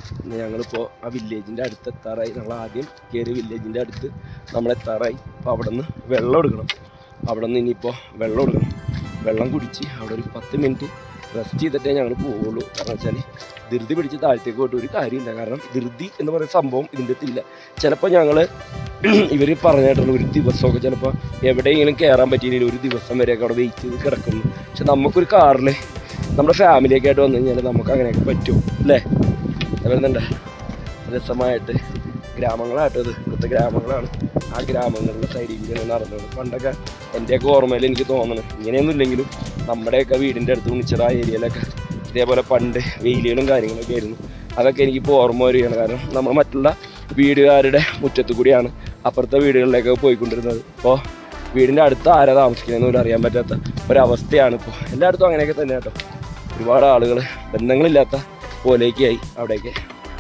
ഇന്ന് ഞങ്ങളിപ്പോൾ ആ വില്ലേജിൻ്റെ അടുത്ത് എത്താറായി നമ്മൾ ആദ്യം കയറി വില്ലേജിൻ്റെ അടുത്ത് നമ്മൾ എത്താറായി അപ്പോൾ അവിടെ നിന്ന് വെള്ളം എടുക്കണം അവിടെ നിന്ന് ഇനിയിപ്പോൾ വെള്ളം എടുക്കണം വെള്ളം കുടിച്ച് അവിടെ ഒരു പത്ത് മിനിറ്റ് റെസ്റ്റ് ചെയ്തിട്ടേ ഞങ്ങൾ പോവുള്ളൂ കാരണം വെച്ചാൽ ധൃതി പിടിച്ച് താഴത്തേക്ക് പോയിട്ട് ഒരു കാര്യമില്ല കാരണം ധൃതി എന്ന് പറയുന്ന സംഭവം ഇതിൻ്റെ അകത്തില്ല ചിലപ്പോൾ ഞങ്ങൾ ഇവർ പറഞ്ഞിട്ടുള്ള ഒരു ദിവസമൊക്കെ ചിലപ്പോൾ എവിടെയെങ്കിലും കയറാൻ പറ്റിയില്ലെങ്കിൽ ഒരു ദിവസം വരെയൊക്കെ അവിടെ വെയിറ്റ് ചെയ്ത് കിടക്കുന്നു പക്ഷെ നമുക്കൊരു കാറിൽ നമ്മുടെ ഫാമിലിയൊക്കെ ആയിട്ട് വന്നു കഴിഞ്ഞാൽ നമുക്ക് അങ്ങനെയൊക്കെ പറ്റും അല്ലേ വരുന്നുണ്ട് രസമായിട്ട് ഗ്രാമങ്ങളായിട്ട് ഇത് ഇവിടുത്തെ ഗ്രാമങ്ങളാണ് ആ ഗ്രാമങ്ങളുടെ സൈഡിൽ ഇങ്ങനെ നടന്നത് പണ്ടൊക്കെ എൻ്റെയൊക്കെ ഓർമ്മയിൽ എനിക്ക് തോന്നുന്നു ഇങ്ങനെയൊന്നും ഇല്ലെങ്കിലും നമ്മുടെയൊക്കെ വീടിൻ്റെ അടുത്ത് ഉണിച്ചിറ ആ ഏരിയയിലൊക്കെ ഇതേപോലെ പണ്ട് വെയിലുകളും കാര്യങ്ങളൊക്കെ ആയിരുന്നു അതൊക്കെ എനിക്കിപ്പോൾ ഓർമ്മ വരികയാണ് കാരണം നമ്മൾ മറ്റുള്ള വീടുകാരുടെ മുറ്റത്ത് കൂടിയാണ് അപ്പുറത്തെ വീടുകളിലേക്കൊക്കെ പോയിക്കൊണ്ടിരുന്നത് ഇപ്പോൾ വീടിൻ്റെ അടുത്ത് ആരാ താമസിക്കുന്നതെന്ന് പോലും അറിയാൻ പറ്റാത്ത ഒരവസ്ഥയാണ് ഇപ്പോൾ എല്ലായിടത്തും അങ്ങനെയൊക്കെ തന്നെ കേട്ടോ ഒരുപാട് ആളുകൾ ബന്ധങ്ങളില്ലാത്ത പോലേക്കായി അവിടെയൊക്കെ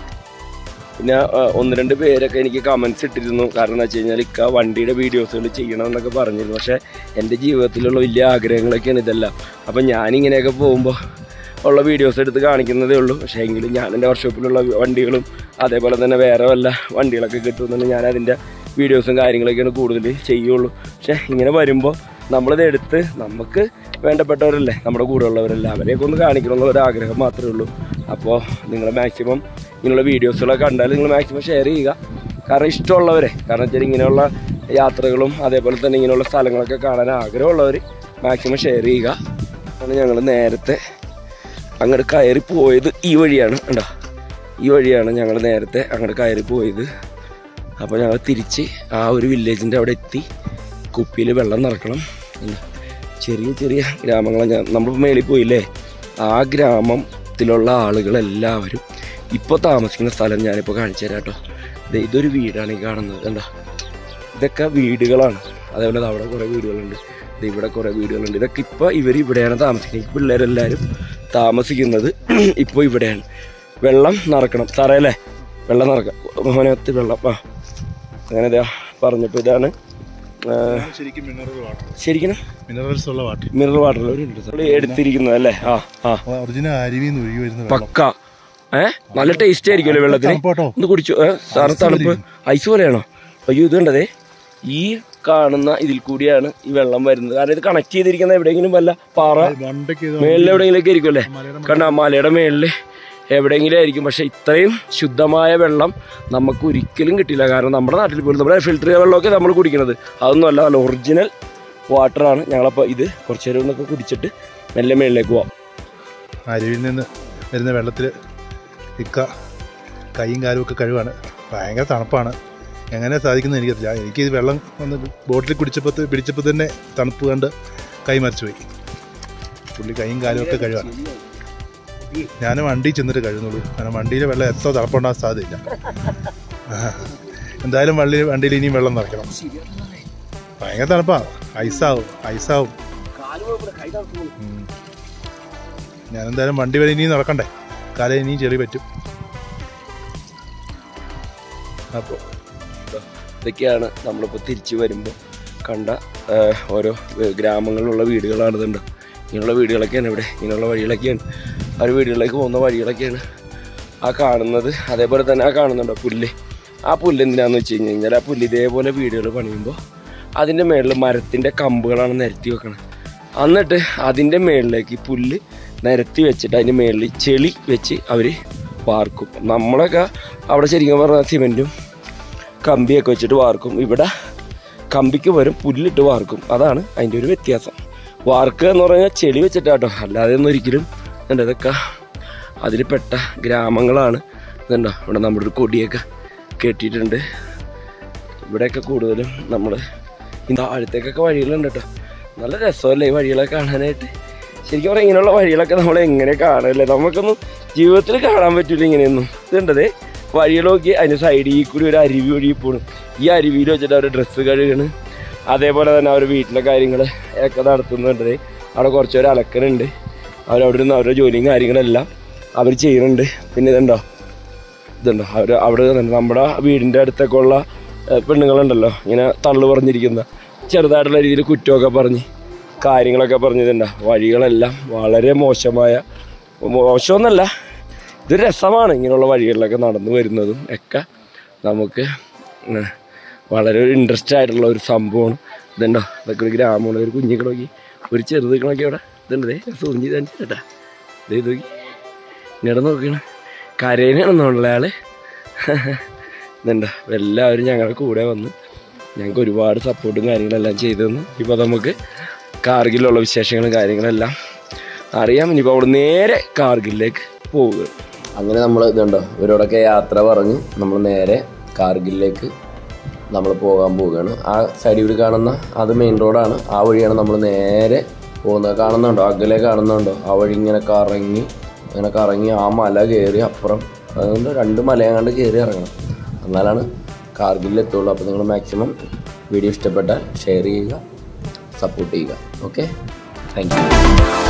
പിന്നെ ആ, ഒന്ന് രണ്ട് പേരൊക്കെ എനിക്ക് കമൻസ് ഇട്ടിരുന്നു കാരണം എന്താ വെച്ച് കഴിഞ്ഞാൽ ഇക്ക വണ്ടിയുടെ വീഡിയോസുകൾ ചെയ്യണം എന്നൊക്കെ പറഞ്ഞിരുന്നു പക്ഷേ എൻ്റെ ജീവിതത്തിലുള്ള വലിയ ആഗ്രഹങ്ങളൊക്കെയാണ് ഇതെല്ലാം അപ്പം ഞാനിങ്ങനെയൊക്കെ പോകുമ്പോൾ ഉള്ള വീഡിയോസ് എടുത്ത് കാണിക്കുന്നതേ ഉള്ളൂ പക്ഷേ എങ്കിലും ഞാൻ എൻ്റെ വർക്ക്ഷോപ്പിലുള്ള വണ്ടികളും അതേപോലെ തന്നെ വേറെ വല്ല വണ്ടികളൊക്കെ കിട്ടുമെന്നുണ്ടെങ്കിൽ ഞാൻ അതിൻ്റെ വീഡിയോസും കാര്യങ്ങളൊക്കെയാണ് കൂടുതൽ ചെയ്യുള്ളൂ പക്ഷേ ഇങ്ങനെ വരുമ്പോൾ നമ്മളിത് എടുത്ത് നമുക്ക് വേണ്ടപ്പെട്ടവരല്ലേ നമ്മുടെ കൂടെ ഉള്ളവരല്ല അവരെയൊക്കെ ഒന്ന് കാണിക്കണം എന്നുള്ള ഒരു ആഗ്രഹം മാത്രമേ ഉള്ളൂ അപ്പോൾ നിങ്ങൾ മാക്സിമം ഇങ്ങനെയുള്ള വീഡിയോസുകളൊക്കെ കണ്ടാൽ നിങ്ങൾ മാക്സിമം ഷെയർ ചെയ്യുക കാരണം ഇഷ്ടമുള്ളവരെ കാരണം വെച്ചാൽ ഇങ്ങനെയുള്ള യാത്രകളും അതേപോലെ തന്നെ ഇങ്ങനെയുള്ള സ്ഥലങ്ങളൊക്കെ കാണാൻ ആഗ്രഹമുള്ളവർ മാക്സിമം ഷെയർ ചെയ്യുക ആണ് ഞങ്ങൾ നേരത്തെ അങ്ങോട്ട് കയറി പോയത് ഈ വഴിയാണ് കണ്ടോ ഈ വഴിയാണ് ഞങ്ങൾ നേരത്തെ അങ്ങോട്ട് കയറി പോയത് അപ്പോൾ ഞങ്ങൾ തിരിച്ച് ആ ഒരു വില്ലേജിൻ്റെ അവിടെ എത്തി കുപ്പിയിൽ വെള്ളം നിറക്കണം ഉം. ചെറിയ ചെറിയ ഗ്രാമങ്ങളാണ് ഞാൻ നമ്മൾ മേളിൽ പോയില്ലേ ആ ഗ്രാമത്തിലുള്ള ആളുകളെല്ലാവരും ഇപ്പോൾ താമസിക്കുന്ന സ്ഥലം ഞാനിപ്പോൾ കാണിച്ചു തരാം കേട്ടോ ദേ ഇതൊരു വീടാണ് ഈ കാണുന്നത് കണ്ടോ ഇതൊക്കെ വീടുകളാണ് അതേപോലെ ദാ അവിടെ കുറേ വീടുകളുണ്ട് ദേ ഇവിടെ കുറേ വീടുകളുണ്ട് ഇതൊക്കെ ഇപ്പോൾ ഇവർ ഇവിടെയാണ് താമസിക്കുന്നത് ഈ പിള്ളേരെല്ലാവരും താമസിക്കുന്നത് ഇപ്പോൾ ഇവിടെയാണ് വെള്ളം നിറക്കണം സാറേ അല്ലേ വെള്ളം നിറക്കാം മോനകത്ത് വെള്ളം ആ അങ്ങനെ ദാ പറഞ്ഞപ്പോൾ ഇതാണ് ആ, ശരിക്കും മിനറൽ വാട്ടർ ശരിക്കും മിനറൽസ് ഉള്ള വാട്ടർ മിനറൽ വാട്ടർ ഉണ്ട് എടുത്തിരിക്കുന്നത് അല്ലേ ആ ആ ഒറിജിനൽ അരുവിയിൽ നിന്ന് ഒഴുകി വരുന്ന വെള്ളം പക്ക ഏ നല്ല ടേസ്റ്റ് ആയിരിക്കുമല്ലോ വെള്ളത്തിന് തണുപ്പാട്ടോ ഒന്ന് കുടിച്ചു ഏ സാറ് തണുപ്പ് ഐസ് പോലെയാണോ അയ്യോ ഇത് കണ്ടതേ ഈ കാണുന്ന ഇതിൽ കൂടിയാണ് ഈ വെള്ളം വരുന്നത് കാരണം ഇത് കണക്ട് ചെയ്തിരിക്കുന്ന എവിടെയെങ്കിലും വല്ല പാറ മണ്ടയ്ക്ക് ഇത് മേളിൽ എവിടെയെങ്കിലൊക്കെ ആയിരിക്കും അല്ലേ മലയുടെ കണ്ട മലയുടെ മേളിൽ എവിടെയെങ്കിലും ആയിരിക്കും പക്ഷെ ഇത്രയും ശുദ്ധമായ വെള്ളം നമുക്ക് ഒരിക്കലും കിട്ടില്ല കാരണം നമ്മുടെ നാട്ടിൽ പോലും നമ്മുടെ ഫിൽറ്റർ ചെയ്ത വെള്ളമൊക്കെ നമ്മൾ കുടിക്കുന്നത് അതൊന്നും അല്ല നല്ല ഒറിജിനൽ വാട്ടറാണ് ഞങ്ങളപ്പോൾ ഇത് കുറച്ച് നേരം ഒന്നൊക്കെ കുടിച്ചിട്ട് മെല്ലെ മേളിലേക്ക് പോവാം അരുവിയിൽ നിന്ന് വരുന്ന വെള്ളത്തിൽ ഇക്ക കൈയും കാലും ഒക്കെ കഴിവാണ് ഭയങ്കര തണുപ്പാണ് എങ്ങനെ സാധിക്കുന്നത് എനിക്കറിയില്ല എനിക്ക് ഇത് വെള്ളം ഒന്ന് ബോട്ടിൽ കുടിച്ചപ്പോൾ പിടിച്ചപ്പോൾ തന്നെ തണുപ്പ് കണ്ട് കൈ മറിച്ചു പോയി പുള്ളി കൈയും കാലും ഒക്കെ കഴിവാണ് ഞാൻ വണ്ടി ചെന്നിട്ട് കഴിയുന്നുള്ളൂ കാരണം വണ്ടിയിലെ വെള്ളം എത്ര തണുപ്പുണ്ടാകാൻ സാധ്യതയില്ല ആ. എന്തായാലും വള്ളി വണ്ടിയിൽ ഇനിയും വെള്ളം നിറയ്ക്കണം ഭയങ്കര തണുപ്പാണ് ഐസാവും ഐസാവും ഉം. ഞാൻ എന്തായാലും വണ്ടി വരെ ഇനിയും നടക്കണ്ടേ കാലം ഇനിയും ചെറിയ പറ്റും അപ്പോൾ ഇതൊക്കെയാണ് നമ്മളിപ്പോൾ തിരിച്ചു വരുമ്പോൾ കണ്ട ആ, ഓരോ ഏ, ഗ്രാമങ്ങളിലുള്ള വീടുകളാണ് ഇതുണ്ട് ഇങ്ങനെയുള്ള വീടുകളൊക്കെയാണ് ഇവിടെ ഇങ്ങനെയുള്ള വഴികളൊക്കെയാണ് ആ ഒരു വീടുകളിലേക്ക് പോകുന്ന വഴികളൊക്കെയാണ് ആ കാണുന്നത് അതേപോലെ തന്നെ ആ കാണുന്നുണ്ടോ പുല്ല് ആ പുല്ല് എന്തിനാന്ന് വെച്ച് കഴിഞ്ഞ് കഴിഞ്ഞാൽ ആ പുല്ല് ഇതേപോലെ വീടുകൾ പണിയുമ്പോൾ അതിൻ്റെ മേളിൽ മരത്തിൻ്റെ കമ്പുകളാണ് നിരത്തി വെക്കണത് എന്നിട്ട് അതിൻ്റെ മേളിലേക്ക് ഈ പുല്ല് നിരത്തി വെച്ചിട്ട് അതിൻ്റെ മേളിൽ ചെളി വെച്ച് അവർ വാർക്കും നമ്മളൊക്കെ അവിടെ ശരിക്കും പറഞ്ഞാൽ സിമെൻറ്റും കമ്പിയൊക്കെ വെച്ചിട്ട് വാർക്കും ഇവിടെ കമ്പിക്ക് വരും പുല്ലിട്ട് വാർക്കും അതാണ് അതിൻ്റെ ഒരു വ്യത്യാസം വാർക്കുക എന്ന് പറഞ്ഞാൽ ചെളി വെച്ചിട്ടാട്ടോ അല്ലാതെ ഒന്നും ഒരിക്കലും എന്താ ഇതൊക്കെ അതിൽ പെട്ട ഗ്രാമങ്ങളാണ് ഇതുണ്ടോ ഇവിടെ നമ്മുടെ ഒരു കൊടിയൊക്കെ കെട്ടിയിട്ടുണ്ട് ഇവിടെയൊക്കെ കൂടുതലും നമ്മൾ ഈ താഴത്തേക്കൊക്കെ വഴികളുണ്ട് കേട്ടോ നല്ല രസമല്ലേ ഈ വഴികളൊക്കെ കാണാനായിട്ട് ശരിക്കും പറഞ്ഞാൽ ഇങ്ങനെയുള്ള വഴികളൊക്കെ നമ്മൾ എങ്ങനെ കാണല്ലേ നമുക്കൊന്നും ജീവിതത്തിൽ കാണാൻ പറ്റില്ല ഇങ്ങനെയൊന്നും ഇതുണ്ടതേ വഴികൾ നോക്കി അതിൻ്റെ സൈഡിൽ കൂടി ഒരു അരുവി ഒഴുകി പോണു ഈ അരുവിയിൽ വെച്ചിട്ട് അവർ ഡ്രസ്സ് കഴുകണ് അതേപോലെ തന്നെ അവർ വീട്ടിലെ കാര്യങ്ങൾ ഒക്കെ നടത്തുന്നുണ്ട് അവിടെ കുറച്ച് പേര് അലക്കനുണ്ട് അവരവിടെ നിന്ന് അവരുടെ ജോലിയും കാര്യങ്ങളെല്ലാം അവർ ചെയ്യുന്നുണ്ട് പിന്നെ ഇതുണ്ടോ ഇതുണ്ടോ അവർ അവിടെ തന്നെ നമ്മുടെ വീടിൻ്റെ അടുത്തൊക്കെ ഉള്ള ഏഹ്, പെണ്ണുങ്ങളുണ്ടല്ലോ ഇങ്ങനെ തള്ളു പറഞ്ഞിരിക്കുന്ന ചെറുതായിട്ടുള്ള രീതിയിൽ കുറ്റമൊക്കെ പറഞ്ഞ് കാര്യങ്ങളൊക്കെ പറഞ്ഞിട്ടുണ്ടോ വഴികളെല്ലാം വളരെ മോശമായ മോശമൊന്നല്ല ഇതൊരു രസമാണ് ഇങ്ങനെയുള്ള വഴികളിലൊക്കെ നടന്നു വരുന്നതും ഒക്കെ നമുക്ക് ഉം, വളരെ ഒരു ഇൻട്രസ്റ്റ് ആയിട്ടുള്ള ഒരു സംഭവമാണ് ഇതുണ്ടോ ഇതൊക്കെ ഒരു ഗ്രാമമാണ് ഒരു കുഞ്ഞിക്ക് നോക്കി ഒരു ചെറുത് നോക്കി അവിടെ ഇതുണ്ട് ദേ സൂചി തന്നെ ചേട്ടാ ദേ ഇത് നോക്കി ഇങ്ങോട്ട് നോക്കണം കരയനാണെന്നുള്ള ആള് ഇതുണ്ടോ എല്ലാവരും ഞങ്ങളുടെ കൂടെ വന്ന് ഞങ്ങൾക്ക് ഒരുപാട് സപ്പോർട്ടും കാര്യങ്ങളെല്ലാം ചെയ്തു തന്നു ഇപ്പോൾ നമുക്ക് കാർഗിലുള്ള വിശേഷങ്ങളും കാര്യങ്ങളെല്ലാം അറിയാം ഇനിയിപ്പോൾ അവിടെ നേരെ കാർഗിലേക്ക് പോവുക അങ്ങനെ നമ്മൾ ഇതുണ്ടോ ഇവരോടൊക്കെ യാത്ര പറഞ്ഞ് നമ്മൾ നേരെ കാർഗിലേക്ക് നമ്മൾ പോകാൻ പോവുകയാണ് ആ സൈഡിൽ കൂടി കാണുന്ന അത് മെയിൻ റോഡാണ് ആ വഴിയാണ് നമ്മൾ നേരെ പോകുന്നത് കാണുന്നുണ്ടോ അകലെ കാണുന്നുണ്ടോ ആ വഴി ഇങ്ങനെ കറങ്ങി ഇങ്ങനെ കറങ്ങി ആ മല കയറി അപ്പുറം അതുകൊണ്ട് രണ്ട് മലയങ്ങാണ്ട് കയറി ഇറങ്ങണം എന്നാലാണ് കാർഗിലിൽ എത്തുള്ളൂ അപ്പോൾ നിങ്ങൾ മാക്സിമം വീഡിയോ ഇഷ്ടപ്പെട്ടാൽ ഷെയർ ചെയ്യുക സപ്പോർട്ട് ചെയ്യുക ഓക്കെ താങ്ക് യു